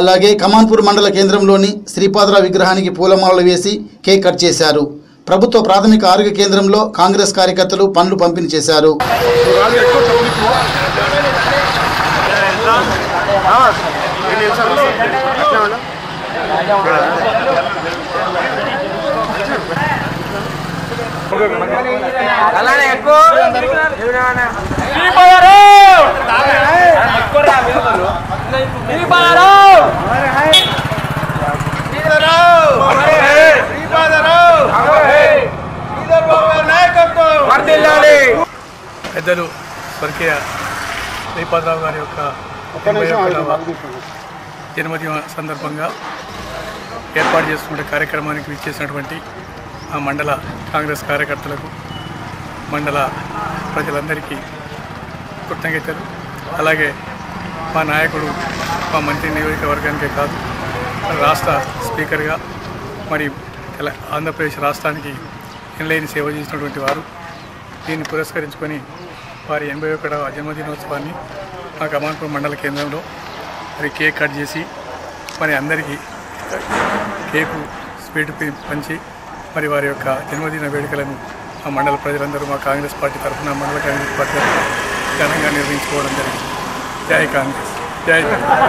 అలాగే కమాన్పూర్ మండల కేంద్రంలోని శ్రీపాదరావు విగ్రహానికి పూలమాలలు వేసి కేక్ కట్ చేశారు ప్రభుత్వ ప్రాథమిక ఆరోగ్య కేంద్రంలో కాంగ్రెస్ కార్యకర్తలు పండ్లు పంపిణీ చేశారు పెద్దలు స్వర్గీయ శ్రీపాదరావు గారి యొక్క ఎనభై ఒకటవ జన్మదిన సందర్భంగా ఏర్పాటు చేస్తున్న కార్యక్రమానికి విచ్చేసినటువంటి ఆ మండల కాంగ్రెస్ కార్యకర్తలకు మండల ప్రజలందరికీ కృతజ్ఞతలు అలాగే మా నాయకుడు మా మంత్రి నియోజకవర్గానికే కాదు రాష్ట్ర స్పీకర్గా మరి తెల- ఆంధ్రప్రదేశ్ రాష్ట్రానికి ఎనలేని సేవ చేసినటువంటి వారు దీన్ని పురస్కరించుకొని వారి ఎనభై ఒకటవ జన్మదినోత్సవాన్ని మా కమాన్పూర్ మండల కేంద్రంలో మరి కేక్ కట్ చేసి మరి అందరికీ కేకు స్వీట్ పి- పంచి మరి వారి యొక్క జన్మదిన వేడుకలను మా మండల ప్రజలందరూ మా కాంగ్రెస్ పార్టీ తరఫున మండల కాంగ్రెస్ పార్టీ తరఫున ఘనంగా నిర్వహించుకోవడం జరిగింది జై కాంగ్రెస్ జై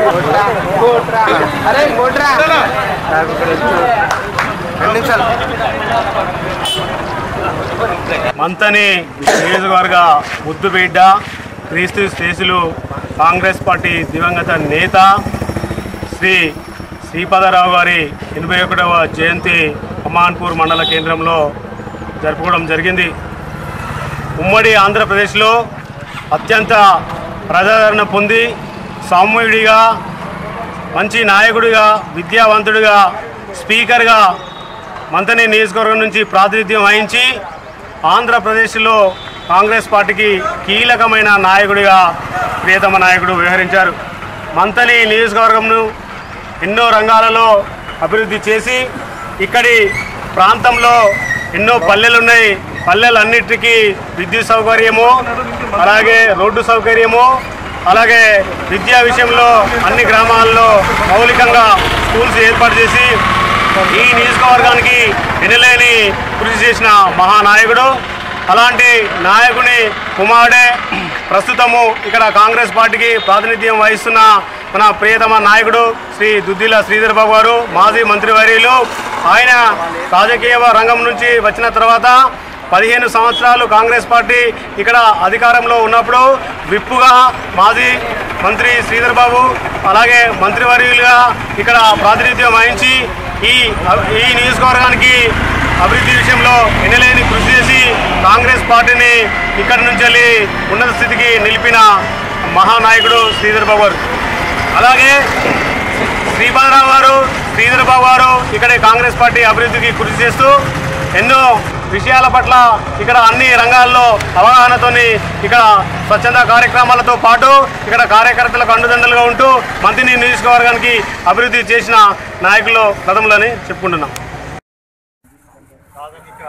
మంతని నియోజకవర్గ ముద్దుబిడ్డ క్రీస్తు శేషులు కాంగ్రెస్ పార్టీ దివంగత నేత శ్రీ శ్రీపదరావు గారి ఎనభై ఒకటవ జయంతి అమాన్పూర్ మండల కేంద్రంలో జరుపుకోవడం జరిగింది ఉమ్మడి ఆంధ్రప్రదేశ్లో అత్యంత ప్రజాదరణ పొంది సామూహిడిగా మంచి నాయకుడిగా విద్యావంతుడిగా స్పీకర్గా మంతని నియోజకవర్గం నుంచి ప్రాతినిధ్యం వహించి ఆంధ్రప్రదేశ్లో కాంగ్రెస్ పార్టీకి కీలకమైన నాయకుడిగా ప్రియతమ నాయకుడు వ్యవహరించారు మంతని నియోజకవర్గంను ఎన్నో రంగాలలో అభివృద్ధి చేసి ఇక్కడి ప్రాంతంలో ఎన్నో పల్లెలు ఉన్నాయి పల్లెలన్నిటికీ విద్యుత్ సౌకర్యము అలాగే రోడ్డు సౌకర్యము అలాగే విద్యా విషయంలో అన్ని గ్రామాల్లో మౌలికంగా స్కూల్స్ ఏర్పాటు చేసి ఈ నియోజకవర్గానికి వినలేని కృషి చేసిన మహానాయకుడు అలాంటి నాయకుని కుమారుడే ప్రస్తుతము ఇక్కడ కాంగ్రెస్ పార్టీకి ప్రాతినిధ్యం వహిస్తున్న మన ప్రియతమ నాయకుడు శ్రీ దుద్దిల శ్రీధర్ బాబు గారు మాజీ మంత్రివర్యులు ఆయన రాజకీయ రంగం నుంచి వచ్చిన తర్వాత పదిహేను సంవత్సరాలు కాంగ్రెస్ పార్టీ ఇక్కడ అధికారంలో ఉన్నప్పుడు విప్పుగా మాజీ మంత్రి శ్రీధర్ బాబు అలాగే మంత్రివర్యులుగా ఇక్కడ ప్రాతినిధ్యం వహించి ఈ ఈ నియోజకవర్గానికి అభివృద్ధి విషయంలో ఎనలేని కృషి చేసి కాంగ్రెస్ పార్టీని ఇక్కడి నుంచి వెళ్ళి ఉన్నత స్థితికి నిలిపిన మహానాయకుడు శ్రీధర్ బాబు గారు అలాగే శ్రీపాదరావు గారు శ్రీధర్ బాబు గారు ఇక్కడ కాంగ్రెస్ పార్టీ అభివృద్ధికి కృషి చేస్తూ ఎన్నో విషయాల పట్ల ఇక్కడ అన్ని రంగాల్లో అవగాహనతోని ఇక్కడ స్వచ్ఛంద కార్యక్రమాలతో పాటు ఇక్కడ కార్యకర్తలకు అండుదండలుగా ఉంటూ మంత్రిని నియోజకవర్గానికి అభివృద్ధి చేసిన నాయకులు ప్రథములని చెప్పుకుంటున్నాం ప్రాథమిక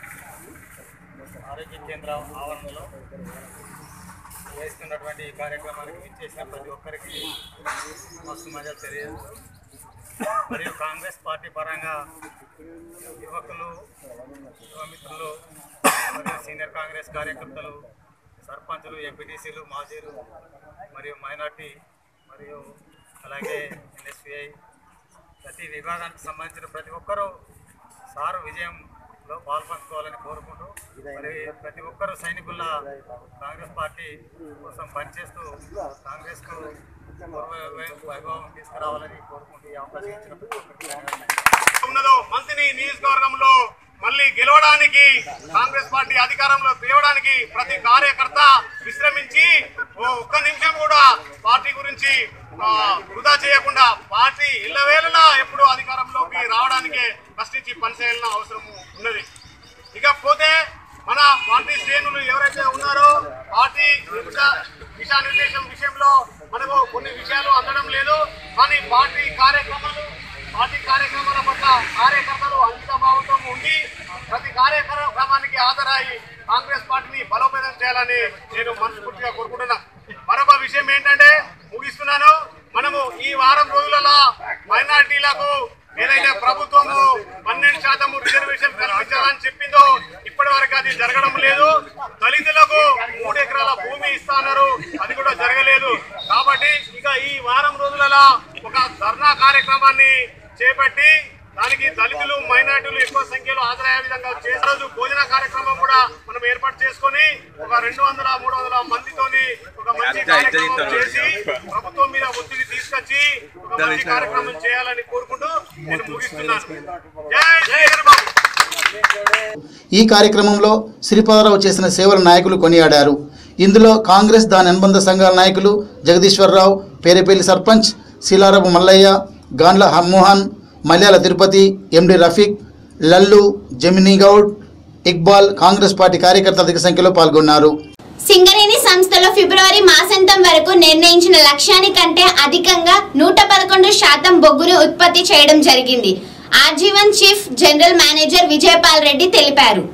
ఆరోగ్య కేంద్ర ఆవరణలో చేస్తున్నటువంటి ఈ కార్యక్రమానికి విచ్చేసిన ప్రతి ఒక్కరికి మస్తు మజా తెలియదు మరియు కాంగ్రెస్ పార్టీ పరంగా యువకులు యువమిత్రులు మరియు సీనియర్ కాంగ్రెస్ కార్యకర్తలు సర్పంచులు ఎంపీటీసీలు మాజీలు మరియు మైనార్టీ మరియు అలాగే ఎన్ఎస్పిఐ ప్రతి విభాగానికి సంబంధించిన ప్రతి ఒక్కరూ సారు విజయంలో పాల్పంచుకోవాలని కోరుకుంటూ మరి ప్రతి ఒక్కరూ సైనికుల కాంగ్రెస్ పార్టీ కోసం పనిచేస్తూ కాంగ్రెస్కు పూర్వ వై- వైభవం తీసుకురావాలని కోరుకుంటూ ఈ అవకాశం ఇచ్చిన ప్రతి ఒక్కరికి ధన్యవాదాలు. ఉన్నదో మంత్రిని నియోజకవర్గంలో మళ్ళీ గెలవడానికి కాంగ్రెస్ పార్టీ అధికారంలో తేవడానికి ప్రతి కార్యకర్త విశ్రమించి ఓ ఒక్క నిమిషం కూడా పార్టీ గురించి ఆ, వృధా చేయకుండా పార్టీ ఇళ్ళవేళలా ఎప్పుడు అధికారంలోకి రావడానికే కష్టించి పనిచేయాలన్న అవసరం ఉన్నది ఇకపోతే మన పార్టీ శ్రేణులు ఎవరైతే ఉన్నారో పార్టీ దిశా- దిశానిర్దేశం విషయంలో మనకు కొన్ని విషయాలు అందడం లేదు కానీ పార్టీ కార్యక్రమాలు పార్టీ కార్యక్రమాల పట్ల కార్యకర్తలు అంకిత భావంతో ఉండి ప్రతి కార్యక్రమానికి హాజరై కాంగ్రెస్ పార్టీని బలోపేతం చేయాలని నేను మనస్ఫూర్తిగా కోరుకుంటున్నా మరొక విషయం ఏంటంటే ముగిస్తున్నాను మనము ఈ వారం రోజులలో మైనార్టీలకు ఏదైతే ప్రభుత్వము పన్నెండు శాతం రిజర్వేషన్ కల్పించాలని చెప్పిందో ఇప్పటి వరకు అది జరగడం లేదు దళితులకు మూడు ఎకరాల భూమి ఇస్తాన్నారు అది కూడా జరగలేదు కాబట్టి ఇక ఈ వారం రోజులలో ఒక ధర్నా కార్యక్రమాన్ని చేపట్టి దానికి దళితులు మైనార్టీలు ఎక్కువ సంఖ్యలో హాజరయ్యే విధంగా చేసే రోజు భోజన కార్యక్రమం కూడా మనం ఏర్పాటు చేసుకొని ఒక రెండు వందల మూడు వందల మందితోని ఒక మంచి కార్యక్రమం చేసి ప్రభుత్వం మీద ఒత్తిడి తీసుకొచ్చి ఒక మంచి కార్యక్రమం చేయాలని కోరుకుంటూ నేను ముగిస్తున్నాను జై జై బాబు ఈ కార్యక్రమంలో శ్రీపాదరావు చేసిన సేవల నాయకులు కొనియాడారు ఇందులో కాంగ్రెస్ దాని అనుబంధ సంఘాల నాయకులు జగదీశ్వరరావు పేరేపల్లి సర్పంచ్ శీలారపు మల్లయ్య గాండ్ల హమ్మోహన్ మల్యాల తిరుపతి ఎండి రఫీక్ లల్లు జమినీ గౌడ్ ఇక్బాల్ కాంగ్రెస్ పార్టీ కార్యకర్తలు అధిక సంఖ్యలో పాల్గొన్నారు సింగరేణి సంస్థలో ఫిబ్రవరి మాసాంతం వరకు నిర్ణయించిన లక్ష్యానికంటే అధికంగా నూట పదకొండు శాతం బొగ్గును ఉత్పత్తి చేయడం జరిగింది ఆజీవన్ chief general manager Vijayapal Reddy తెలిపారు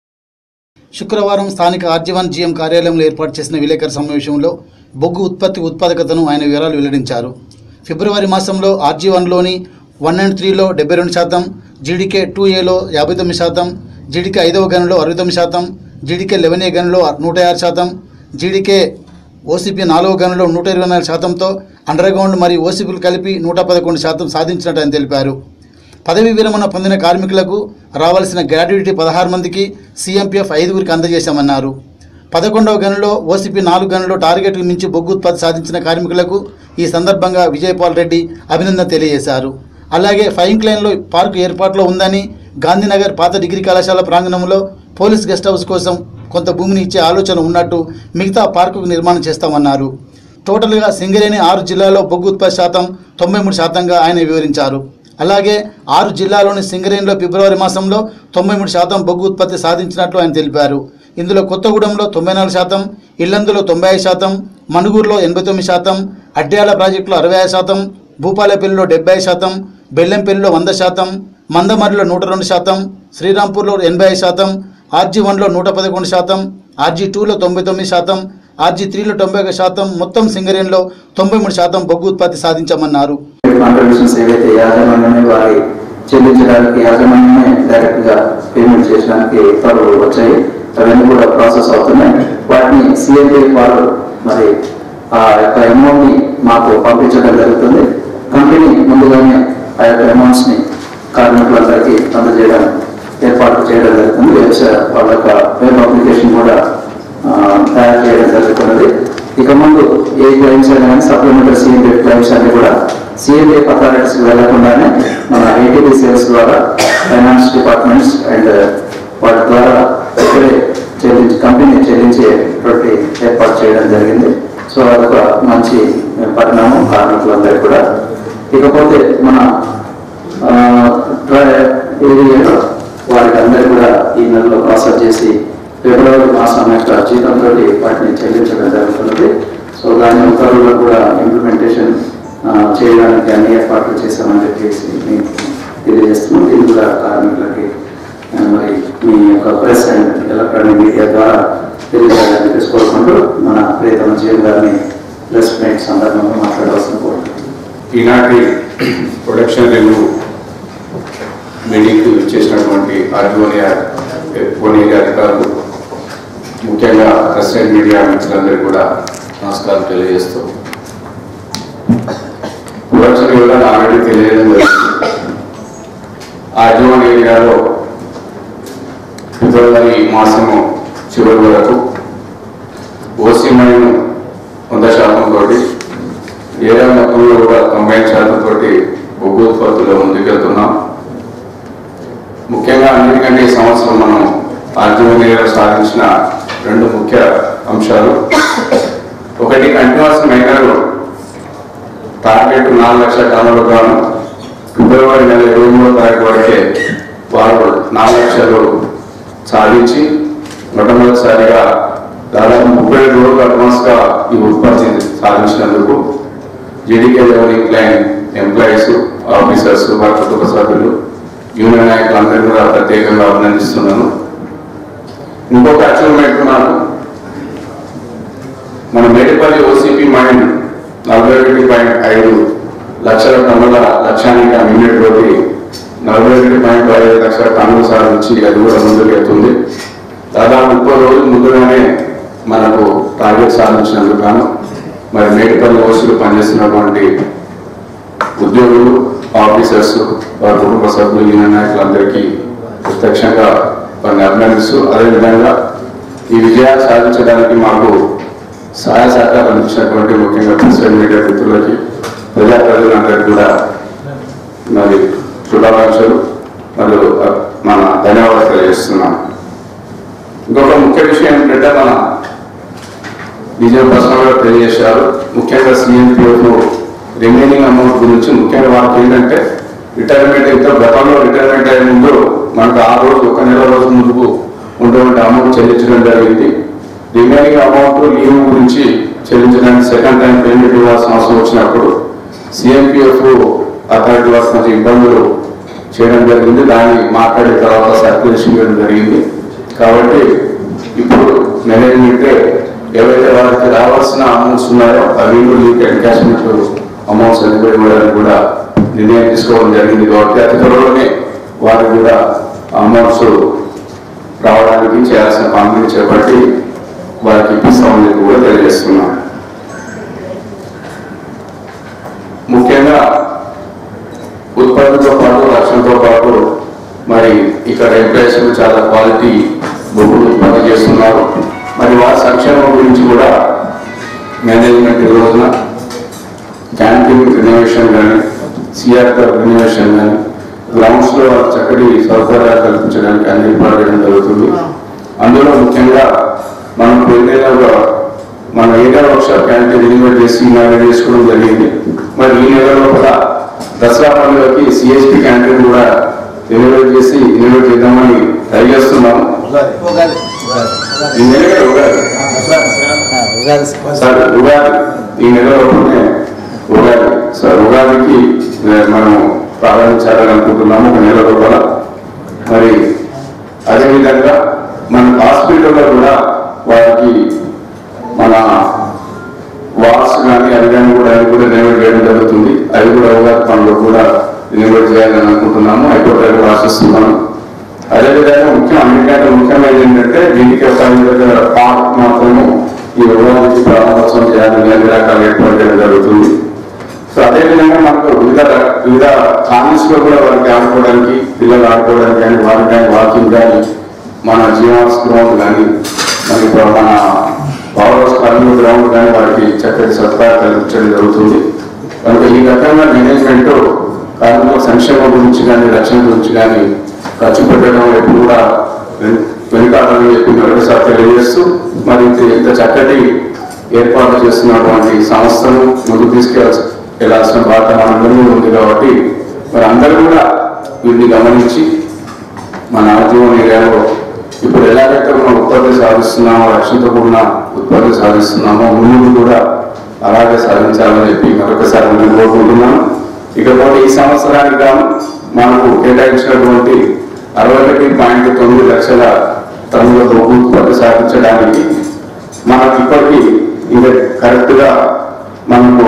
శుక్రవారం స్థానిక ఆర్జీవన్ జీఎం కార్యాలయంలో ఏర్పాటు చేసిన విలేకరుల సమావేశంలో బొగ్గు ఉత్పత్తి ఉత్పాదకతను ఆయన వివరాలు వెల్లడించారు ఫిబ్రవరి మాసంలో ఆర్జీవన్లోని వన్ అండ్ త్రీలో డెబ్బై రెండు శాతం జీడీకే టూ ఏలో యాభై తొమ్మిది శాతం జీడీకే ఐదవ గనులో అరవై తొమ్మిది శాతం జీడీకే లెవెన్ ఏ గనులో నూట ఆరు శాతం జీడీకే ఓసీపీ నాలుగో గనులో నూట ఇరవై నాలుగు శాతంతో అండర్ గ్రౌండ్ మరియు ఓసీపీలు కలిపి నూట పదకొండు శాతం సాధించినట్టు ఆయన తెలిపారు పదవి విరమణ పొందిన కార్మికులకు రావాల్సిన గ్రాడ్యుయేటీ పదహారు మందికి సీఎంపీఎఫ్ ఐదుగురికి అందజేశామన్నారు పదకొండవ గనులో ఓసీపీ నాలుగు గనులో టార్గెట్కు మించి బొగ్గు ఉత్పత్తి సాధించిన కార్మికులకు ఈ సందర్భంగా విజయపాల్ రెడ్డి అభినందన తెలియజేశారు అలాగే ఫైన్ లైన్లో పార్కు ఏర్పాట్లో ఉందని గాంధీనగర్ పాత డిగ్రీ కళాశాల ప్రాంగణంలో పోలీస్ గెస్ట్ హౌస్ కోసం కొంత భూమిని ఇచ్చే ఆలోచన ఉన్నట్టు మిగతా పార్కుకు నిర్మాణం చేస్తామన్నారు టోటల్గా సింగరేణి ఆరు జిల్లాల్లో బొగ్గు ఉత్పత్తి శాతం తొంభై మూడు శాతంగా ఆయన వివరించారు అలాగే ఆరు జిల్లాలోని సింగరేణిలో ఫిబ్రవరి మాసంలో తొంభై మూడు శాతం బొగ్గు ఉత్పత్తి సాధించినట్లు ఆయన తెలిపారు ఇందులో కొత్తగూడెంలో తొంభై నాలుగు శాతం ఇల్లందులో తొంభై ఐదు శాతం మనుగూరులో ఎనభై తొమ్మిది శాతం అడ్డ్యాల ప్రాజెక్టులో అరవై ఐదు శాతం భూపాలపల్లిలో డెబ్బై ఐదు శాతం బెల్లంపల్లిలో వంద శాతం మందమరిలో నూట రెండు శాతం శ్రీరాంపూర్లో ఎనభై ఐదు శాతం ఆర్జీ వన్లో నూట పదకొండు శాతం ఆర్జీ టూలో తొంభై తొమ్మిది శాతం ఆర్జీ త్రీలో తొంభై ఒక శాతం మొత్తం సింగరేణిలో తొంభై మూడు శాతం బొగ్గు ఉత్పత్తి సాధించామన్నారు కాంట్రిబ్యూషన్స్ ఏవైతే యాజమాన్యమే వారి చెల్లించడానికి యాజమాన్యమే డైరెక్ట్ గా పేమెంట్ చేయడానికి త్వరలో వచ్చాయి అవన్నీ కూడా ప్రాసెస్ అవుతున్నాయి వాటిని సిఎల్ఏ వారు మరి ఆ యొక్క అమౌంట్ ని మాకు పంపించడం జరుగుతుంది కంపెనీ ముందుగానే ఆ యొక్క అమౌంట్స్ ని కార్మికులందరికీ అందజేయడం ఏర్పాటు చేయడం జరుగుతుంది వెబ్సైట్ వాళ్ళ యొక్క వెబ్ అప్లికేషన్ కూడా ఆ, తయారు చేయడం జరుగుతున్నది ఇక ముందు ఏ క్లైమ్స్ అయినా కానీ సప్లిమెంటరీ సిఎంఏ క్లైమ్స్ అన్ని కూడా సిఎంఏ అథారిటీస్ వెళ్లకుండానే మన ఏటీపీ సేల్స్ ద్వారా ఫైనాన్స్ డిపార్ట్మెంట్స్ అండ్ వాటి ద్వారా ఇక్కడే చెల్లించి కంపెనీ చెల్లించేటువంటి ఏర్పాటు చేయడం జరిగింది సో అదొక మంచి పరిణామం కార్మికులందరికీ కూడా ఇకపోతే మన ఆ, ట్రై- ఏరియాలో వారికి అందరూ కూడా ఈ నెలలో ప్రాసెస్ చేసి ఫిబ్రవరి మాసం యొక్క జీతంతో వాటిని చెల్లించడం జరుగుతున్నది సో దాని ఉత్తర్వులు కూడా ఇంప్లిమెంటేషన్ చేయడానికి అన్ని ఏర్పాట్లు చేశామని చెప్పేసి మీకు తెలియజేస్తున్నాం ఇది కూడా కార్మికులకి ఆ, మరి మీ యొక్క ప్రెస్ అండ్ ఎలక్ట్రానిక్ మీడియా ద్వారా తెలియజేయాలని తెలుసుకోవాలనుకుంటూ మన ప్రియతమ జీవన్ గారిని ప్రెస్ మీట్ సందర్భంగా మాట్లాడవలసిన కోరుతున్నాను ఈనాటి ప్రొడక్షన్ రివ్యూ మీటింగ్కి చేసినటువంటి ఆర్జోనియా కోనేరి అధికారులు ముఖ్యంగా ప్రెసిడెంట్ మీడియా మిత్రులందరికీ కూడా నమస్కారం తెలియజేస్తూ ప్రొడక్షన్ రివ్యూలో ఆల్రెడీ తెలియజేయడం జరిగింది ఆర్జోన్ ఏరియాలో ఫిబ్రవరి మాసము చివరి వరకు ఓసీ మైన్ వంద శాతం తోటి ఏరియా మొత్తంలో కూడా తొంభై శాతం తోటి బొగ్గు ఉత్పత్తులు ముందుకెళ్తున్నాం ముఖ్యంగా అన్నిటికంటే ఈ సంవత్సరం మనం ఆర్జీవనీలో సాధించిన రెండు ముఖ్య అంశాలు ఒకటి కంటిన్యూస్ మైనర్ టార్గెట్ నాలుగు లక్షల టన్నులకు గాను ఫిబ్రవరి నెల ఇరవై మూడో తారీఖు వరకే వారు నాలుగు లక్షలు సాధించి మొట్టమొదటిసారిగా దాదాపు ముప్పై ఏడు రోజులు అడ్వాన్స్గా ఈ ఉత్పత్తి సాధించినందుకు జేడీకే లెవెల్ క్లైన్ ఎంప్లాయీస్ ఆఫీసర్స్ వారి కుటుంబ సభ్యులు యూనియన్ నాయకులందరినీ కూడా ప్రత్యేకంగా అభినందిస్తున్నాను ఇంకొక అచీవ్మెంట్ నాకు మన మేడిపల్లి ఓసీపీ మైండ్ నలభై ఒకటి పాయింట్ ఐదు లక్షల టన్నుల లక్ష్యానికి ఆ నిన్నటి రోజు నలభై ఒకటి పాయింట్ ఐదు లక్షల టన్నులు సాధించి అది కూడా ముందుకెళ్తుంది దాదాపు ముప్పై రోజులు ముందుగానే మనకు టార్గెట్ సాధించినందుకు గాను మరి మేడిపల్లి ఓసులు పనిచేస్తున్నటువంటి ఉద్యోగులు ఆఫీసర్స్ వారి కుటుంబ సభ్యులు యూనియన్ నాయకులందరికీ ప్రత్యక్షంగా వారిని అభినందిస్తూ అదేవిధంగా ఈ విజయాలు సాధించడానికి మాకు సహాయ సహకారం అందించినటువంటి ముఖ్యంగా ప్రెసిడెంట్ మీడియా మిత్రులకి ప్రజా ప్రజలందరికీ కూడా మరి శుభాకాంక్షలు మరియు మన ధన్యవాదాలు తెలియజేస్తున్నాను ఇంకొక ముఖ్య విషయం ఏంటంటే మన విజయ ప్రశ్న కూడా తెలియజేశారు ముఖ్యంగా సిఎంపిఎఫ్ రిమైనింగ్ అమౌంట్ గురించి ముఖ్యంగా వాళ్ళకి ఏంటంటే రిటైర్మెంట్ అయితే గతంలో రిటైర్మెంట్ అయ్యే ముందు మనకు ఆ రోజు ఒక నెల రోజు ముందుకు ఉన్నటువంటి అమౌంట్ చెల్లించడం జరిగింది రిమైనింగ్ అమౌంట్ లీవ్ గురించి చెల్లించడానికి సెకండ్ టైం పేమెంట్ ఇవ్వాల్సిన అవసరం వచ్చినప్పుడు సిఎంపిఎఫ్ అథారిటీ వారు కొంచెం ఇబ్బందులు చేయడం జరిగింది దాన్ని మాట్లాడిన తర్వాత సర్క్యులేషన్ చేయడం జరిగింది కాబట్టి ఇప్పుడు మేనేజ్మెంట్ ఏవైతే వారికి రావాల్సిన అమౌంట్స్ ఉన్నాయో అవి లీక్ ఎన్కాష్మెంట్ అమౌంట్స్ అన్ని కూడా ఇవ్వడానికి కూడా నిర్ణయం తీసుకోవడం జరిగింది కాబట్టి అతి త్వరలోనే వారికి కూడా అమౌంట్స్ రావడానికి చేయాల్సిన పనులు చేపట్టి వారికి ఇప్పిస్తామని చెప్పి కూడా తెలియజేస్తున్నాం ముఖ్యంగా ఉత్పత్తితో పాటు రక్షణతో పాటు మరి ఇక్కడ ఎంప్లాయీస్ చాలా క్వాలిటీ బొగ్గులు ఉత్పత్తి చేస్తున్నారు మరి వారి సంక్షేమం గురించి కూడా మేనేజ్మెంట్ ఈ రోజున క్యాంటీన్ రినోవేషన్ కానీ సిఆర్ఆర్ రినోవేషన్ కానీ గ్రౌండ్స్ లో చక్కటి సౌకర్యాలు కల్పించడానికి అన్ని ఏర్పాటు చేయడం జరుగుతుంది అందులో ముఖ్యంగా మనం పోయిన మన ఏరియా వర్క్షాప్ క్యాంటీన్ రినోవేట్ చేసి ఇనాగ్రేట్ చేసుకోవడం జరిగింది మరి ఈ నెలలో కూడా దసరా పండుగకి సిఎస్పి క్యాంటీన్ కూడా రినోవేట్ చేసి రినోవేట్ చేద్దామని ట్రై చేస్తున్నాం ఈ నెల ఉగాది సార్ ఉగాది ఈ నెలలోనే ఉగాది సార్ ఉగాదికి ఏ, మనం ప్రారంభించాలని అనుకుంటున్నాము ఒక నెల లోపల మరి అదేవిధంగా మన హాస్పిటల్లో కూడా వారికి మన వాల్స్ కానీ అవి కానీ కూడా అవి కూడా రినోవేట్ చేయడం జరుగుతుంది అవి కూడా ఉగాది పనులు కూడా రినోవేట్ చేయాలని అనుకుంటున్నాము అయిపోతాయని ఆశిస్తున్నాను అదేవిధంగా ముఖ్యం అన్నిటికంటే ముఖ్యమైనది ఏంటంటే దీనికి ఒక దగ్గర పార్క్ మాత్రము ఈ ఉగాదికి ప్రారంభోత్సవం చేయాలని అన్ని రకాల ఏర్పాటు చేయడం జరుగుతుంది సో అదేవిధంగా మనకు వివిధ వివిధ కాలనీస్ లో కూడా వారికి ఆడుకోవడానికి పిల్లలు ఆడుకోవడానికి కానీ వారికి కానీ వాకింగ్ కానీ మన జీవాస్ గ్రౌండ్ కానీ మన ఇప్పుడు మన పవర్ హౌస్ కర్నూలు గ్రౌండ్ కానీ వారికి చక్కటి సదుపాయాలు కల్పించడం జరుగుతుంది కనుక ఈ రకంగా మేనేజ్మెంట్ కార్మికుల సంక్షేమం గురించి కానీ రక్షణ గురించి కానీ ఖర్చు పెట్టడం ఎప్పుడు కూడా వెన్- వెనుకాడని చెప్పి మరొకసారి తెలియజేస్తూ మరి ఇంత ఇంత చక్కటి ఏర్పాటు చేస్తున్నటువంటి సంస్థను ముందుకు తీసుకెళ్ళాల్సి వెళ్ళాల్సిన బాధ్యత మనందరి మీద ఉంది కాబట్టి మరి అందరూ కూడా వీటిని గమనించి మన ఆర్జీవన్ ఏరియాలో ఇప్పుడు ఎలాగైతే మనం ఉత్పత్తి సాధిస్తున్నామో రక్షణతో కూడిన ఉత్పత్తి సాధిస్తున్నామో ముందు కూడా అలాగే సాధించాలని చెప్పి మరొకసారి నేను కోరుకుంటున్నాను ఇకపోతే ఈ సంవత్సరానికి గాను మనకు కేటాయించినటువంటి అరవై ఒకటి పాయింట్ తొమ్మిది లక్షల టన్నుల బొగ్గు ఉత్పత్తి సాధించడానికి మనకి ఇప్పటికీ ఇంకా కరెక్ట్గా మనకు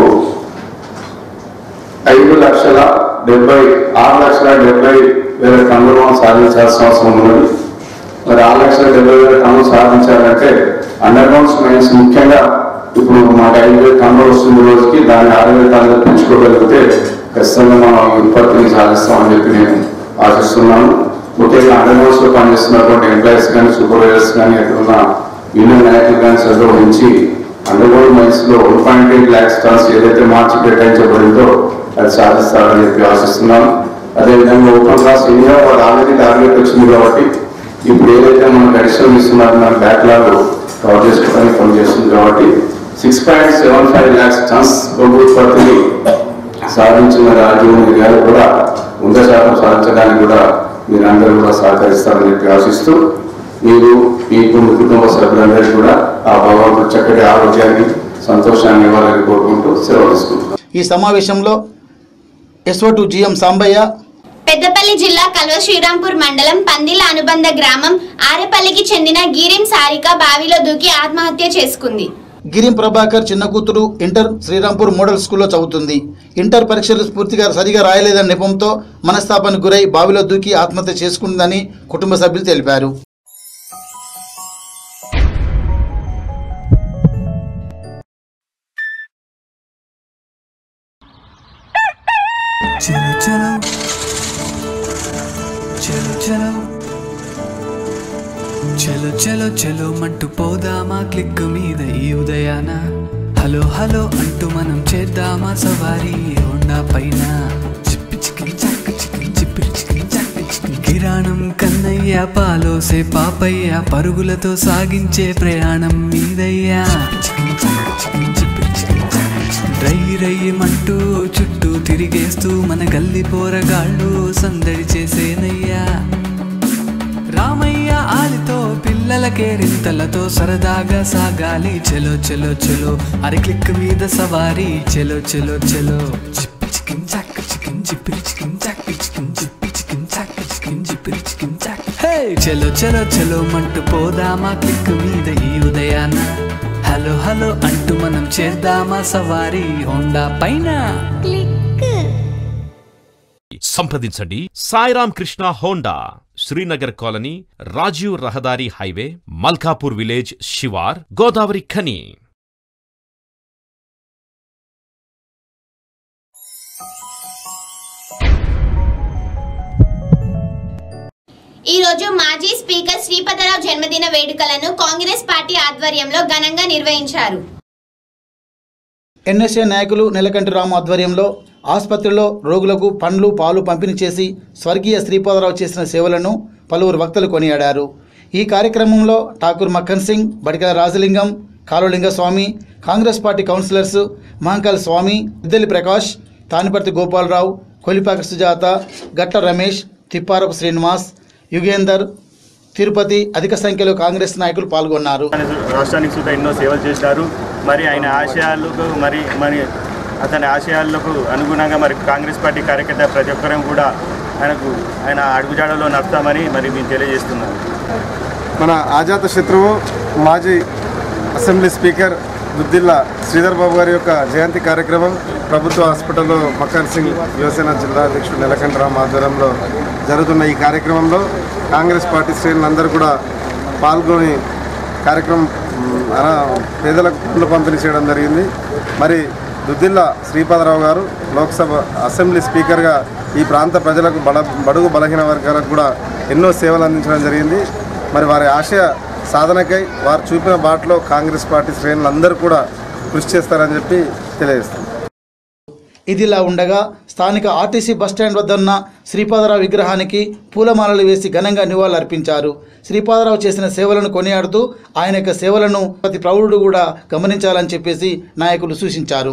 ఐదు లక్షల డెబ్బై ఆరు లక్షల డెబ్బై వేల టన్నులు మనం సాధించాల్సిన అవసరం ఉన్నది మరి ఆరు లక్షల డెబ్బై వేల టన్నులు సాధించాలంటే అండర్ గ్రౌండ్స్ మైన్స్ ముఖ్యంగా ఇప్పుడు మాకు ఐదు వేల టన్నులు వస్తుంది రోజుకి దాన్ని ఆరు వేల టన్నులు పెంచుకోగలిగితే ఖచ్చితంగా మనం ఈ ఉత్పత్తిని సాధిస్తామని చెప్పి నేను ఆశిస్తున్నాను ముఖ్యంగా అండర్ గ్రౌండ్స్ లో పనిచేస్తున్నటువంటి ఎంప్లాయీస్ కానీ సూపర్వైజర్స్ కానీ అక్కడ ఉన్న యూనియన్ నాయకులు కానీ శ్రద్ధ వహించి అండర్ గ్రౌండ్ మైన్స్ లో one point eight lakhs tons ఏదైతే మార్చి కేటాయించబడిందో అది సాధిస్తారని చెప్పి ఆశిస్తున్నాను అదేవిధంగా ఓపెన్ క్లాస్ ఇండియా వారు ఆల్రెడీ టార్గెట్ వచ్చింది కాబట్టి ఇప్పుడు ఏదైతే మనకు అడిషనల్ ఇస్తున్నారో మన బ్యాక్లాగ్ కవర్ చేసుకోవడానికి పనిచేస్తుంది కాబట్టి six point seven five lakhs tons బొగ్గు ఉత్పత్తిని సాధించిన రాజీవ్ గారు కూడా వంద శాతం సాధించడానికి కూడా మీరందరూ కూడా సహకరిస్తారని చెప్పి ఆశిస్తూ మీరు మీకు మీ కుటుంబ సభ్యులందరికీ కూడా ఆ భగవంతుడు చక్కటి ఆరోగ్యాన్ని సంతోషాన్ని ఇవ్వాలని కోరుకుంటూ సెలవు తీసుకుంటున్నాను ఈ సమావేశంలో SO to GM Sambaiah Peddapalli జిల్లా కల్వ శ్రీరాంపూర్ మండలం పందిల అనుబంధ గ్రామం ఆరెపల్లికి చెందిన గీరిం సారిక బావిలో దూకి ఆత్మహత్య చేసుకుంది గిరిం ప్రభాకర్ చిన్న కూతురు ఇంటర్ శ్రీరాంపూర్ మోడల్ స్కూల్లో చదువుతుంది ఇంటర్ పరీక్షలు పూర్తిగా సరిగా రాయలేదన్న నెపంతో మనస్తాపానికి గురై బావిలో దూకి ఆత్మహత్య చేసుకుందని కుటుంబ సభ్యులు తెలిపారు చలో చలో చలో చలో చలో చలో చలో మంటూ పోదామా క్లిక్ మీద ఈ ఉదయాన హలో హలో అంటూ మనం చేద్దామా సవారీ హోండా పైన చిప్పి చికిన్ చక్క చికిన్ చిప్పిరి చికిన్ చక్క చికిన్ కిరాణం కన్నయ్య పాలోసే పాపయ్య పరుగులతో సాగించే ప్రయాణం మీదయ్యా చికిన్ చక్క చికిన్ చిప్పిరి చికిన్ చక్క చికిన్ రై రయ్యమంటూ చుట్టూ తిరిగేస్తూ మన గల్లి పోరగాళ్ళు సందడి చేసేనయ్యా రామయ్య ఆలితో పిల్లల కేరింతలతో సరదాగా సాగాలి చెలో చెలో చెలో అరి క్లిక్ మీద సవారీ చెలో చెలో చెలో చిప్పి చికిన్ చాక్ చికిన్ చిప్పిరి చికిన్ చాక్ చికిన్ చిప్పి చికిన్ చాక్ చికిన్ చిప్పిరి చికిన్ చాక్ హే చెలో చెలో చెలో మంటూ పోదామా క్లిక్ మీద ఈ ఉదయాన హలో హలో అంటూ మనం చేద్దామా సవారీ హోండా పైన సంప్రదించండి సాయిరామ్ కృష్ణ హోండా శ్రీనగర్ కాలనీ రాజీవ్ రహదారి హైవే మల్కాపూర్ విలేజ్ శివార్ గోదావరి ఖని ఈ రోజు మాజీ స్పీకర్ శ్రీపదరావు జన్మదిన వేడుకలను కాంగ్రెస్ పార్టీ ఆధ్వర్యంలో ఘనంగా నిర్వహించారు ఎన్ఎస్ఏ నాయకులు నెలకంటి రాము ఆధ్వర్యంలో ఆసుపత్రిలో రోగులకు పండ్లు పాలు పంపిణీ చేసి స్వర్గీయ శ్రీపాదరావు చేసిన సేవలను పలువురు వక్తలు కొనియాడారు ఈ కార్యక్రమంలో ఠాకూర్ మక్కన్ సింగ్ బడికల రాజలింగం కాలులింగ స్వామి కాంగ్రెస్ పార్టీ కౌన్సిలర్స్ మహంకాల్ స్వామి ఇద్దలి ప్రకాష్ తానిపర్తి గోపాలరావు కొలిపాక సుజాత గట్ట రమేష్ తిప్పారపు శ్రీనివాస్ యుగేందర్ తిరుపతి అధిక సంఖ్యలో కాంగ్రెస్ నాయకులు పాల్గొన్నారు రాష్ట్రానికి సుధా ఎన్నో సేవలు చేశారు మరి ఆయన ఆశయాలకు మరి మరి అతని ఆశయాలకు అనుగుణంగా మరి కాంగ్రెస్ పార్టీ కార్యకర్త ప్రతి ఒక్కరం కూడా ఆయనకు ఆయన అడుగుజాడలో నడుస్తామని మరి మేము తెలియజేస్తున్నాము మన ఆజాత శత్రువు మాజీ అసెంబ్లీ స్పీకర్ దుద్దిల్లా శ్రీధర్ బాబు గారి యొక్క జయంతి కార్యక్రమం ప్రభుత్వ హాస్పిటల్లో మక్కన్ సింగ్ యువసేన జిల్లా అధ్యక్షుడు నెలకంఠరామ్ ఆధ్వర్యంలో జరుగుతున్న ఈ కార్యక్రమంలో కాంగ్రెస్ పార్టీ శ్రేణులందరూ కూడా పాల్గొని కార్యక్రమం మ్, అనా- పేదలకు పండ్లు పంపిణీ చేయడం జరిగింది మరి దుద్దిల్లా శ్రీపాదరావు గారు లోక్సభ అసెంబ్లీ స్పీకర్గా ఈ ప్రాంత ప్రజలకు బడ బడుగు బలహీన వర్గాలకు కూడా ఎన్నో సేవలు అందించడం జరిగింది మరి వారి ఆశయ సాధనకై వారు చూపిన బాటలో కాంగ్రెస్ పార్టీ శ్రేణులందరూ కూడా కృషి చేస్తారని చెప్పి తెలియజేస్తాం ఇదిలా ఉండగా స్థానిక ఆర్టీసీ బస్టాండ్ వద్ద ఉన్న శ్రీపాదరావు విగ్రహానికి పూలమాలలు వేసి ఘనంగా నివాళులర్పించారు శ్రీపాదరావు చేసిన సేవలను కొనియాడుతూ ఆయన యొక్క సేవలను ప్రతి ప్రౌఢుడు కూడా గమనించాలని చెప్పేసి నాయకులు సూచించారు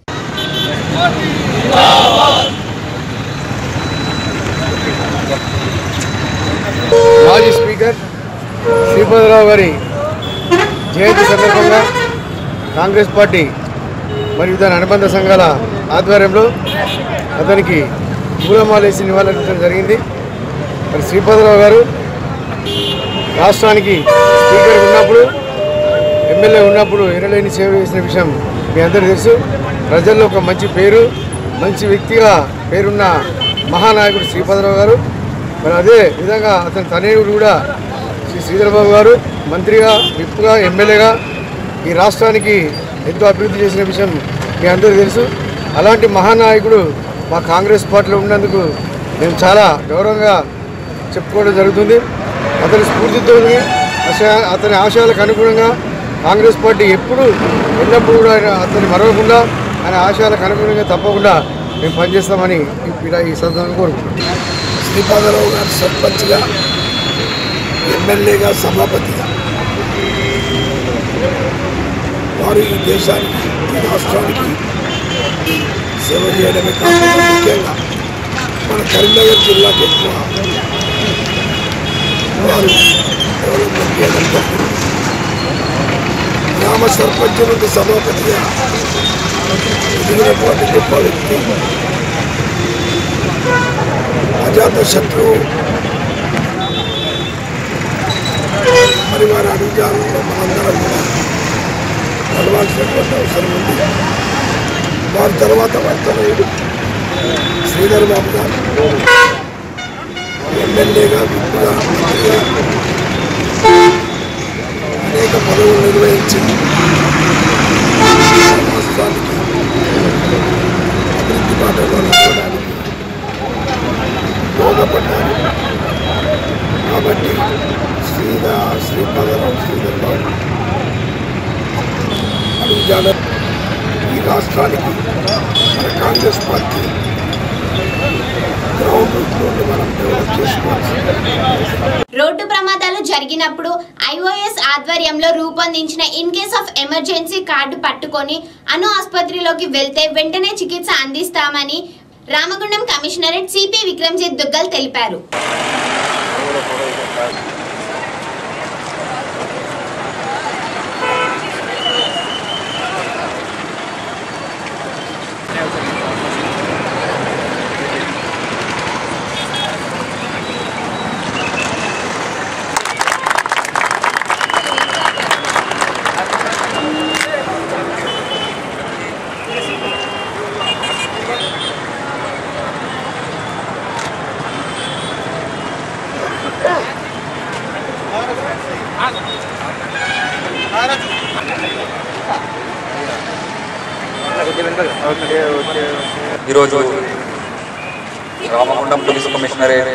మాజీ స్పీకర్ శ్రీపతిరావు గారి జయంతి సందర్భంగా కాంగ్రెస్ పార్టీ మరియు దాని అనుబంధ సంఘాల ఆధ్వర్యంలో అతనికి పూలమాలేసి నివాళులర్పించడం జరిగింది మరి శ్రీపతిరావు గారు రాష్ట్రానికి స్పీకర్ ఉన్నప్పుడు ఎమ్మెల్యే ఉన్నప్పుడు ఎనలేని సేవ చేసిన విషయం మీ అందరికీ తెలుసు ప్రజల్లో ఒక మంచి పేరు మంచి వ్యక్తిగా పేరున్న మహానాయకుడు శ్రీపతిరావు గారు మరి అదే విధంగా అతని తనయుడు కూడా శ్రీ శ్రీధరబాబు గారు మంత్రిగా విప్పుగా ఎమ్మెల్యేగా ఈ రాష్ట్రానికి ఎంతో అభివృద్ధి చేసిన విషయం మీ అందరికీ తెలుసు అలాంటి మహానాయకుడు మా కాంగ్రెస్ పార్టీలో ఉన్నందుకు మేము చాలా గౌరవంగా చెప్పుకోవడం జరుగుతుంది అతని స్ఫూర్తితో ఆశయ- అతని ఆశయాలకు అనుగుణంగా కాంగ్రెస్ పార్టీ ఎప్పుడు ఎల్లప్పుడూ కూడా ఆయన అతన్ని మరవకుండా ఆయన ఆశయాలకు అనుగుణంగా తప్పకుండా మేము పనిచేస్తామని ఇలా ఈ సందర్భంగా కోరుకుంటున్నాం శ్రీపాదరావు గారు సర్పంచ్గా ఎమ్మెల్యేగా సభాపతిగా వారు ఈ దేశానికి ఈ రాష్ట్రానికి సేవ చేయడమే కాకుండా ముఖ్యంగా మన కరీంనగర్ జిల్లాకి ఎక్కువ వారు డెవలప్మెంట్ చేయడం జరిగింది గ్రామ సర్పంచ్ నుండి సభాపతిగా ఎదిగినటువంటి గొప్ప వ్యక్తి అజాత శత్రువు మరి వారి అడుగుజాలలో మనందరం కూడా నడవాలి చెప్పాల్సినటువంటి అవసరం ఉంది వారి తర్వాత వర్తనయుడు శ్రీధర్ బాబు గారు ఎమ్మెల్యేగా విప్పుగా మంత్రిగా అనేక పదవులు నిర్వహించి రాష్ట్రానికి అభివృద్ధి బాటలో నడవడానికి దోహదపడ్డారు కాబట్టి శ్రీధా శ్రీపదరావు శ్రీధర్ బాబు అడుగుజాడ ఈ రాష్ట్రానికి మన కాంగ్రెస్ పార్టీ గ్రౌండ్ రూట్ నుండి మనం డెవలప్ చేసుకోవాల్సింది రోడ్డు ప్రమాదాలు జరిగినప్పుడు ఐఓఎస్ ఆధ్వర్యంలో రూపొందించిన in case of emergency card పట్టుకొని అను ఆసుపత్రిలోకి వెళ్తే వెంటనే చికిత్స అందిస్తామని రామగుండం కమిషనరేట్ సిపి విక్రమ్జిత్ దుగ్గల్ తెలిపారు ఈరోజు రామగుండం పోలీస్ కమిషనరేట్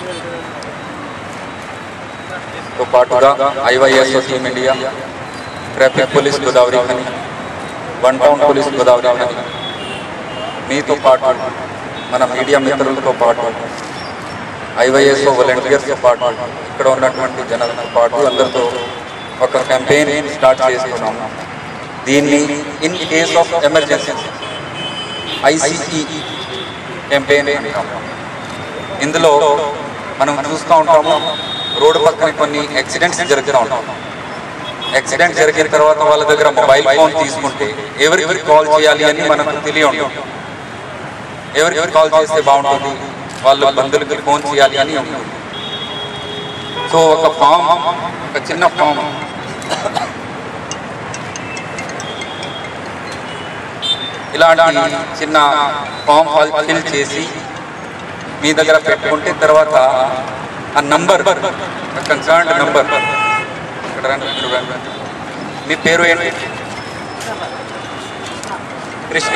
తో పాటుగా IYS team India traffic police Godavarikhani one town police Godavarikhani మీతో పాటు మన మీడియా మిత్రులతో పాటు ఐవైఎస్ వాలంటీర్స్తో పాటు ఇక్కడ ఉన్నటువంటి జనాలతో పాటు అందరితో ఒక క్యాంపెయిన్ స్టార్ట్ చేసుకున్నాము దీన్ని in case of emergency ICE campaign అంటాం ఇందులో మనం చూస్తూ ఉంటాము రోడ్డు పక్కన కొన్ని యాక్సిడెంట్స్ జరుగుతూ ఉంటాం యాక్సిడెంట్ జరిగిన తర్వాత వాళ్ళ దగ్గర మొబైల్ ఫోన్ తీసుకుంటే ఎవరికి కాల్ చేయాలి అని మనకు తెలియదు ఎవరికి కాల్ చేస్తే బాగుంటుంది వాళ్ళ బంధువులకి ఫోన్ చేయాలి అని ఉంటుంది సో ఒక ఫామ్ ఒక చిన్న ఫామ్ ఇలాంటి చిన్న ఫామ్ ఫిల్ చేసి మీ దగ్గర పెట్టుకుంటే తర్వాత ఆ నంబర్ కన్సర్న్ నంబర్ ఇక్కడ రండి, ఇక్కడ రండి. మీ పేరు ఏంటి Krishna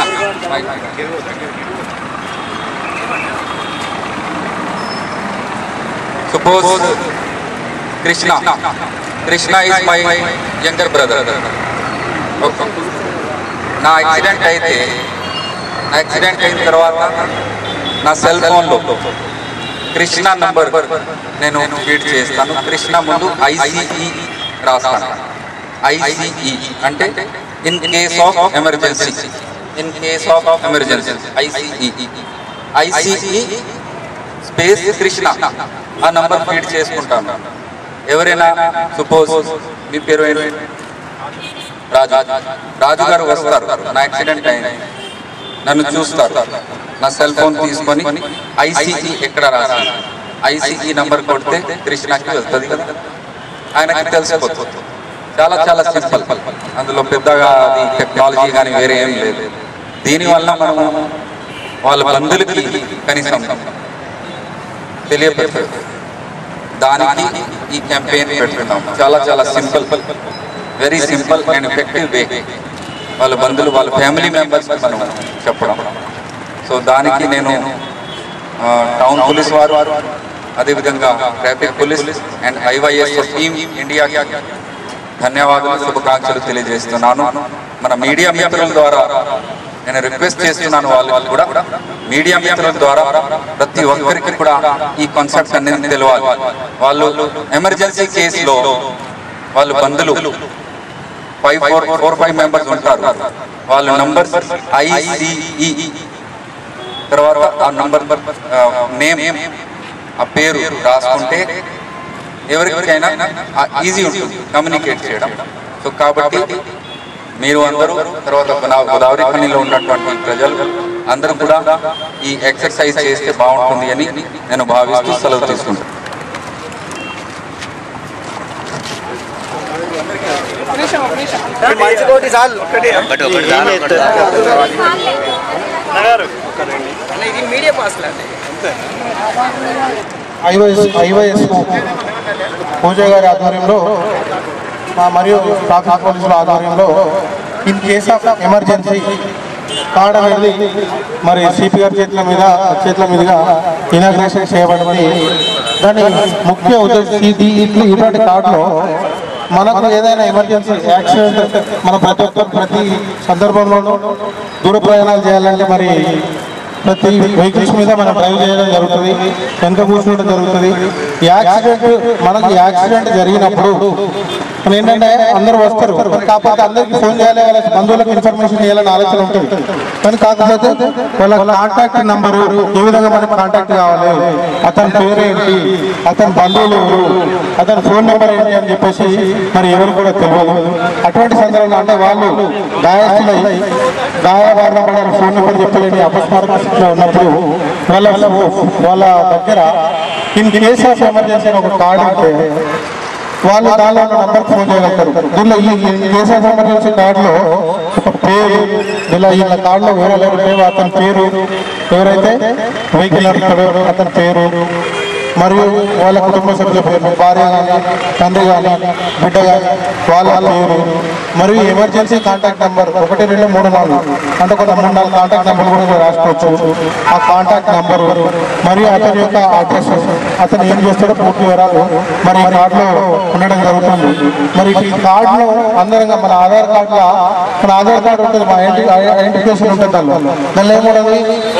suppose Krishna Krishna is my younger brother okay నా యాక్సిడెంట్ అయితే నా యాక్సిడెంట్ అయిన తర్వాత నా సెల్ ఫోన్లో కృష్ణ నంబర్ నేను ఫీడ్ చేస్తాను కృష్ణ ముందు ఐసిఈ రాస్తాను ఐసిఈ అంటే in case of emergency in case of emergency ICE ICE space Krishna ఆ నంబర్ ఫీడ్ చేసుకుంటాను ఎవరైనా సపోజ్ మీ పేరు ఏంటి రాజు రాజు గారు వస్తారు నా యాక్సిడెంట్ అయింది నన్ను చూస్తారు నా సెల్ ఫోన్ తీసుకొని ఐసీఈ ఎక్కడ రాసి ఐసీఈ నంబర్ కొడితే కృష్ణకి వెళ్తుంది కదా ఆయనకి తెలిసిపోతుంది చాలా చాలా సింపుల్ అందులో పెద్దగా అది టెక్నాలజీ కానీ వేరే ఏం లేదు దీనివల్ల మనము వాళ్ళ బంధువులకి కనీసం తెలియపెట్టారు దానికి ఈ క్యాంపెయిన్ పెట్టుకుంటాం చాలా చాలా simple very simple and effective way వాళ్ళ బంధువులు వాళ్ళ ఫ్యామిలీ మెంబర్స్ మనం చెప్పడం సో దానికి నేను ఆ, టౌన్ పోలీస్ వారు అదేవిధంగా traffic police and IYS team ఇండియాకి ధన్యవాదాలు శుభాకాంక్షలు తెలియజేస్తున్నాను మన మీడియా మిత్రుల ద్వారా నేను రిక్వెస్ట్ చేస్తున్నాను వాళ్ళకి కూడా మీడియా మిత్రుల ద్వారా ప్రతి ఒక్కరికి కూడా ఈ కాన్సెప్ట్ అనేది తెలియాలి వాళ్ళు ఎమర్జెన్సీ కేసులో వాళ్ళు బంధువులు five four four five members ఉంటారు వాళ్ళ నంబర్ ఐసిఈ తర్వాత ఆ నంబర్ నేమ్ ఆ పేరు రాసుకుంటే ఎవరికైనా ఈజీ ఉంటుంది కమ్యూనికేట్ చేయడం సో కాబట్టి మీరు అందరూ తర్వాత గోదా- గోదావరి ఖనిలో ఉన్నటువంటి ప్రజలు అందరూ కూడా ఈ ఎక్సర్సైజ్ చేస్తే బాగుంటుంది అని నేను భావిస్తూ సెలవు తీసుకుంటాను మంచికోటి చాలు ఒకటి ఒకటి చాలు, ఒకటి ఇది మీడియం పాస్లా ఐవైఎస్ ఐవైఎస్ పూజ గారి ఆధ్వర్యంలో మా మరియు ట్రాఫిక్ పోలీసుల ఆధ్వర్యంలో in case of emergency card అనేది మరి సిపి గారి చేతుల మీద చేతుల మీదుగా ఇనాగ్రేషన్ చేయబడింది దాని ముఖ్య ఉద్దేశం ఇది ఇట్లు ఇటువంటి కార్డులో మనకు ఏదైనా ఎమర్జెన్సీ యాక్సిడెంట్ మన ప్రతి ఒక్క ప్రతి సందర్భంలోనూ దూర ప్రయాణాలు చేయాలంటే మరి ప్రతి వెహికల్స్ మీద మనం డ్రైవ్ చేయడం జరుగుతుంది వెనక కూర్చోవడం జరుగుతుంది యాక్సిడెంట్ మనకు యాక్సిడెంట్ జరిగినప్పుడు మన ఏంటంటే అందరూ వస్తారు కాకపోతే అందరికి ఫోన్ చేయాలి వాళ్ళ బంధువులకు ఇన్ఫర్మేషన్ చేయాలని ఆలోచన ఉంటుంది కానీ కాకపోతే వాళ్ళ కాంటాక్ట్ నంబరు ఏ విధంగా మనకు కాంటాక్ట్ కావాలి అతని పేరు ఏంటి అతని బంధువులు ఎవరు అతని ఫోన్ నెంబర్ ఏంటి అని చెప్పేసి మరి ఎవరు కూడా తెలియదు అటువంటి సందర్భంలో అంటే వాళ్ళు గాయస్తులై గాయబారిన పడిన ఫోన్ నెంబర్ చెప్పలేని అపస్మారక స్థితిలో ఉన్నప్పుడు వాళ్ళ వాళ్ళ దగ్గర ఇన్ కేస్ ఆఫ్ ఎమర్జెన్సీ అని ఒక కార్డు ఉంటే వాళ్ళు దానిలో ఉన్న నంబర్ ఫోన్ చేయగలుగుతారు దీనిలో ఈ కేస్ ఆఫ్ ఎమర్జెన్సీ కార్డులో ఒక పేరు ఇలా వీళ్ళ కార్డులో వివరాలు ఎవరు అతని పేరు ఎవరైతే వెహికల్ నడుపుతాడో అతని పేరు మరియు వాళ్ళ కుటుంబ సభ్యుల పేరు భార్య కానీ తండ్రి కానీ బిడ్డ కానీ వాళ్ళ పేరు మరియు ఎమర్జెన్సీ కాంటాక్ట్ నెంబర్ ఒకటి రెండు మూడు నాలుగు అంటే ఒక మూడు నాలుగు కాంటాక్ట్ నెంబర్ కూడా మీరు రాసుకోవచ్చు ఆ కాంటాక్ట్ నెంబర్ మరియు అతని యొక్క అడ్రస్ అతను ఏం చేస్తాడో పూర్తి వివరాలు మరి ఈ కార్డులో ఉండడం జరుగుతుంది మరి ఈ కార్డులో అందరంగా మన ఆధార్ కార్డులో మన ఆధార్ కార్డు ఉంటుంది మన ఐడెంటి ఐడెంటిఫికేషన్ ఉంటుంది దానిలో దానిలో ఏముంటుంది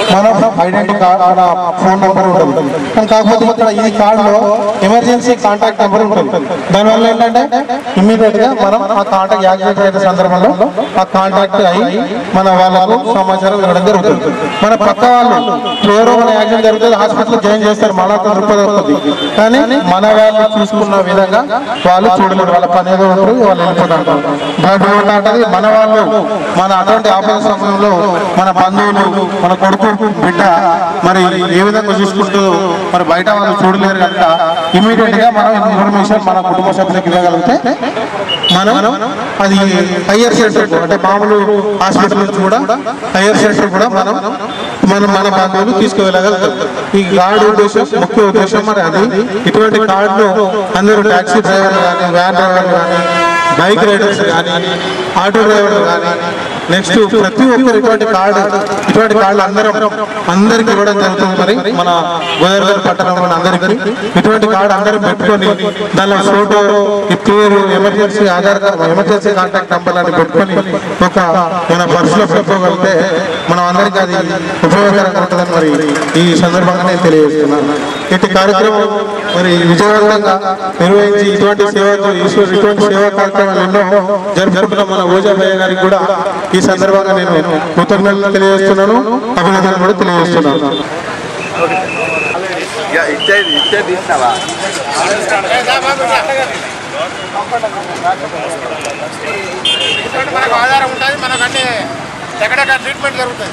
మన ఐడెంటి కార్డ్ మన ఫోన్ నెంబర్ ఉంటుంది కానీ కాకపోతే ఇక్కడ ఈ కార్డులో ఎమర్జెన్సీ కాంటాక్ట్ నెంబర్ ఉంటుంది దానివల్ల ఏంటంటే ఇమ్మీడియట్ గా మనం ఆ కాంటాక్ట్ యాక్టివేట్ అయిన సందర్భంలో ఆ కాంటాక్ట్ అయ్యి మన వాళ్ళకు సమాచారం ఇవ్వడం జరుగుతుంది మన పక్క వాళ్ళు ఎవరో మన యాక్సిడెంట్ జరుగుతుంది హాస్పిటల్ జాయిన్ చేస్తారు మన రూపాయలు వస్తుంది కానీ మన వాళ్ళు చూసుకున్న విధంగా వాళ్ళు చూడలేరు వాళ్ళ పని ఏదో ఉంటుంది వాళ్ళు వెళ్ళిపోతుంటారు బ్లడ్ ఉంటుంది మన వాళ్ళు మన అటువంటి ఆపద సమయంలో మన బంధువులు మన కొడుకు బిడ్డ మరి ఏ విధంగా చూసుకుంటూ మరి బయట వాళ్ళు చూడలేరు కనుక ఇమీడియట్ గా మనం ఇన్ఫర్మేషన్ మన కుటుంబ సభ్యులకు ఇవ్వగలిగితే మనం అది హయ్యర్ సెంటర్ అంటే మామూలు హాస్పిటల్ నుంచి కూడా హయ్యర్ సెంటర్ కూడా మనం మనం మన బంధువులు తీసుకువెళ్ళగలుగుతాం ఈ కార్డు ఉద్దేశం ముఖ్య ఉద్దేశం మరి అది ఇటువంటి కార్డులు అందరూ టాక్సీ డ్రైవర్లు కానీ వ్యాన్ డ్రైవర్లు కానీ బైక్ రైడర్స్ కానీ ఆటో డ్రైవర్లు కానీ నెక్స్ట్ ప్రతి ఒక్కరు ఇటువంటి కార్డు ఇటువంటి కార్డులు అందరం అందరికి ఇవ్వడం జరుగుతుంది మరి మన గోదావరి పట్టణంలో అందరికీ ఇటువంటి కార్డు అందరం పెట్టుకొని దానిలో ఫోటో ఈ పేరు emergency Aadhaar card emergency contact number అని పెట్టుకొని ఒక మన పర్సులో పెట్టుకోగలిగితే మనం అందరికీ అది ఉపయోగకరంగా ఉంటుందని మరి ఈ సందర్భంగా నేను తెలియజేస్తున్నాను ఇటు కార్యక్రమం మరి విజయవంతంగా నిర్వహించి ఇటువంటి సేవ ఇటువంటి సేవా కార్యక్రమాలు ఎన్నో జరుపుతున్న మన ఓజాభయ్య గారికి కూడా ఈ సందర్భంగా నేను కృతజ్ఞతలు తెలియజేస్తున్నాను అభినందనలు కూడా తెలియజేస్తున్నాను ఇచ్చేది ఇచ్చేది తీసినావా మనకు ఆధారం ఉంటుంది మనకు అన్ని ఎక్కడెక్కడ ట్రీట్మెంట్ జరుగుతుంది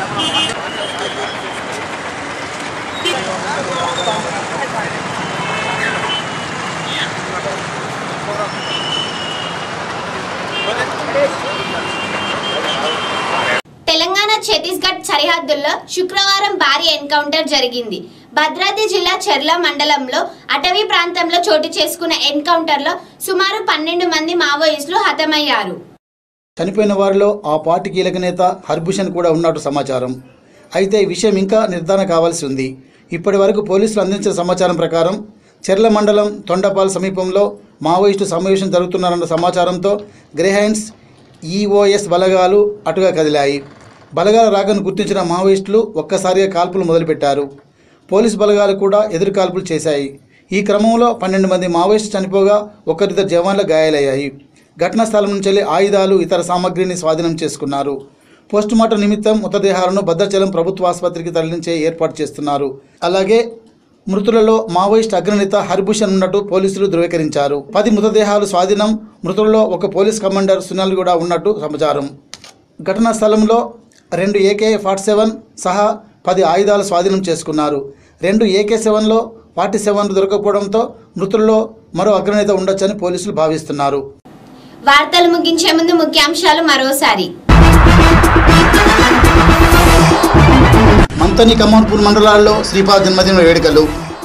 తెలంగాణ ఛత్తీస్గఢ్ సరిహద్దుల్లో శుక్రవారం భారీ ఎన్కౌంటర్ జరిగింది భద్రాద్రి జిల్లా చెర్ల మండలంలో అటవీ ప్రాంతంలో చోటు చేసుకున్న ఎన్కౌంటర్లో సుమారు పన్నెండు మంది మావోయిస్టులు హతమయ్యారు చనిపోయిన వారిలో ఆ పార్టీ కీలక నేత హర్భూషణ్ కూడా ఉన్నట్టు సమాచారం అయితే ఈ విషయం ఇంకా నిర్ధారణ కావాల్సి ఉంది ఇప్పటి వరకు పోలీసులు అందించిన సమాచారం ప్రకారం చెర్ల మండలం తొండపాల్ సమీపంలో మావోయిస్టు సమావేశం జరుగుతున్నారన్న సమాచారంతో గ్రేహైన్స్ ఈఓఎస్ బలగాలు అటుగా కదిలాయి బలగాల రాకను గుర్తించిన మావోయిస్టులు ఒక్కసారిగా కాల్పులు మొదలుపెట్టారు పోలీసు బలగాలు కూడా ఎదురు కాల్పులు చేశాయి ఈ క్రమంలో పన్నెండు మంది మావోయిస్టు చనిపోగా ఒకరిద్దరు జవాన్లు గాయాలయ్యాయి ఘటనా స్థలం నుంచి వెళ్లి ఆయుధాలు ఇతర సామగ్రిని స్వాధీనం చేసుకున్నారు పోస్టుమార్టం నిమిత్తం మృతదేహాలను భద్రాచలం ప్రభుత్వ ఆసుపత్రికి తరలించే ఏర్పాటు చేస్తున్నారు అలాగే మృతులలో మావోయిస్ట్ అగ్రనేత హరిభూషణ్ ఉన్నట్టు పోలీసులు ధృవీకరించారు పది మృతదేహాలు స్వాధీనం మృతులలో ఒక పోలీస్ కమాండర్ సునల్ కూడా ఉన్నట్టు సమాచారం ఘటనా స్థలంలో రెండు ఏకే ఫార్టీ సెవెన్ సహా పది ఆయుధాలు స్వాధీనం చేసుకున్నారు రెండు ఏకే సెవెన్లో ఫార్టీ సెవెన్ దొరకకపోవడంతో మృతుల్లో మరో అగ్రనేత ఉండొచ్చని పోలీసులు భావిస్తున్నారు వార్తలు ముగించే ముందు ముఖ్యాంశాలు మరోసారి మంతని కమ్మన్పూర్ మండలాల్లో శ్రీపాద జన్మదిన వేడుకలు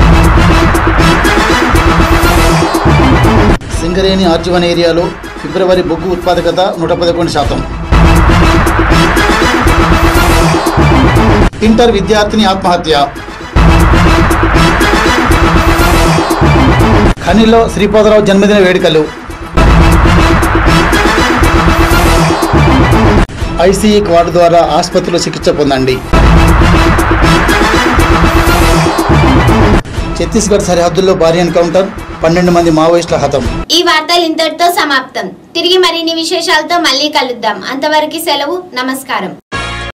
సింగరేణి ఆర్జీవన్ ఏరియాలో ఫిబ్రవరి బొగ్గు ఉత్పాదకత నూట పదకొండు శాతం ఇంటర్ విద్యార్థిని ఆత్మహత్య ఖనిలో శ్రీపాదరావు జన్మదిన వేడుకలు ఐసీఈ కార్డు ద్వారా ఆసుపత్రిలో చికిత్స పొందండి ఛత్తీస్గఢ్ సరిహద్దుల్లో భారీ ఎన్కౌంటర్ పన్నెండు మంది మావోయిస్టుల హతం ఈ వార్తలు ఇంతటితో సమాప్తం తిరిగి మరిన్ని విశేషాలతో మళ్ళీ కలుద్దాం అంతవరకు సెలవు నమస్కారం